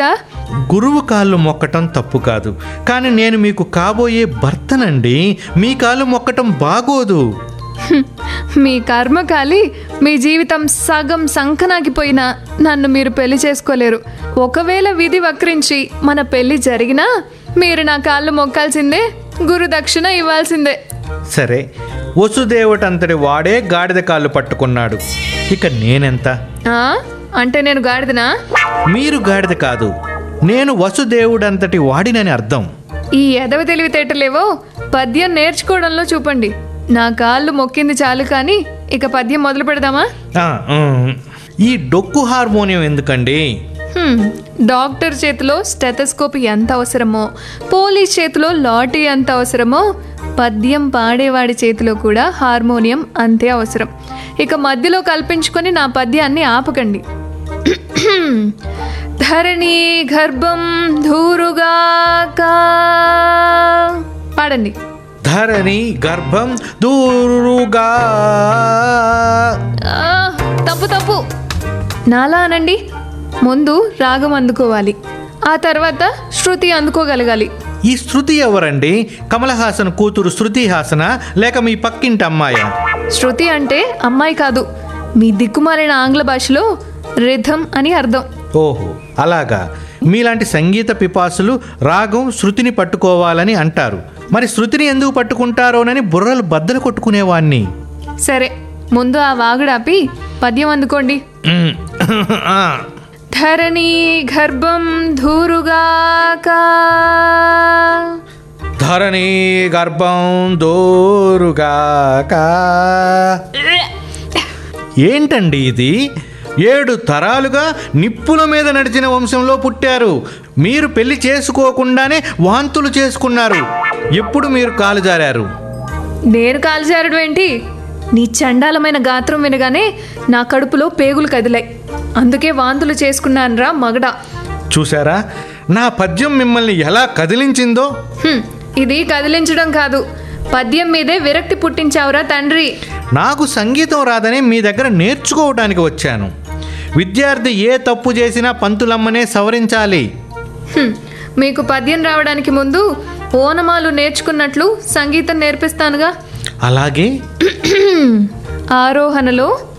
తెలీదా గురువు కాళ్ళు మొక్కటం తప్పు కాదు కానీ నేను మీకు కాబోయే భర్తనండి మీ కాళ్ళు మొక్కటం బాగోదు హ్మ్. మీ కర్మకాలి మీ జీవితం సగం సంకనాగిపోయినా నన్ను మీరు పెళ్లి చేసుకోలేరు ఒకవేళ విధి వక్రించి మన పెళ్లి జరిగినా మీరు నా కాళ్ళు మొక్కాల్సిందే గురు దక్షిణ ఇవ్వాల్సిందే సరే వసుదేవుటంతటి వాడే గాడిద కాళ్ళు పట్టుకున్నాడు ఇక నేనెంత ఆ? అంటే నేను గాడిదనా మీరు గాడిద కాదు నేను వసుదేవుడంతటి వాడినని అర్థం ఈ ఎదవ తెలివితేటలేవో పద్యం నేర్చుకోవడంలో చూపండి నా కాళ్ళు మొక్కింది చాలు కానీ ఇక పద్యం మొదలు పెడదామా ఆ, ఉమ్. ఈ డొక్కు హార్మోనియం ఎందుకండి హ్మ్. డాక్టర్ చేతిలో స్టెథస్కోప్ ఎంత అవసరమో పోలీస్ చేతిలో లాటరీ ఎంత అవసరమో పద్యం పాడేవాడి చేతిలో కూడా హార్మోనియం అంతే అవసరం ఇక మధ్యలో కల్పించుకొని నా పద్యాన్ని ఆపకండి ధరణి గర్భం ధూరుగాక పాడండి ధరణి గర్భం దూరుగా ఆ, తప్పు తప్పు నాలా అనండి ముందు రాగం అందుకోవాలి ఆ తర్వాత శృతి అందుకోగలగాలి ఈ శృతి ఎవరండి కమల్ హాసన్ కూతురు శృతి హాసన లేక మీ పక్కింటి అమ్మాయా శృతి అంటే అమ్మాయి కాదు మీ దిక్కుమాలిన ఆంగ్ల భాషలో రిథం అని అర్థం ఓహో అలాగా మీలాంటి సంగీత పిపాసులు రాగం శృతిని పట్టుకోవాలని అంటారు మరి శృతిని ఎందుకు పట్టుకుంటారోనని బుర్రలు బద్దలు కొట్టుకునేవాణ్ణి సరే ముందు ఆ వాగుడాపి పద్యం అందుకోండి మ్, ఆ, ధరణి గర్భం ధూరుగాక ధరణి గర్భం దోరుగాక ఏంటండి ఇది ఏడు తరాలుగా నిప్పుల మీద నడిచిన వంశంలో పుట్టారు మీరు పెళ్లి చేసుకోకుండానే వాంతులు చేసుకున్నారు ఎప్పుడు మీరు కాలు జారారు నేను కాల్చారడం ఏంటి నీ చండాలమైన గాత్రం వినగానే నా కడుపులో పేగులు కదిలాయి అందుకే వాంతులు చేసుకున్నానురా మగడా చూసారా నా పద్యం మిమ్మల్ని ఎలా కదిలించిందో హ్మ్, ఇది కదిలించడం కాదు పద్యం మీదే విరక్తి పుట్టించావురా తండ్రి నాకు సంగీతం రాదని మీ దగ్గర నేర్చుకోవడానికి వచ్చాను విద్యార్థి ఏ తప్పు చేసినా పంతులమ్మనే సవరించాలి హ్మ్, మీకు పద్యం రావడానికి ముందు ఓనమాలు నేర్చుకున్నట్లు సంగీతం నేర్పిస్తానుగా అలాగే ఆరోహణలో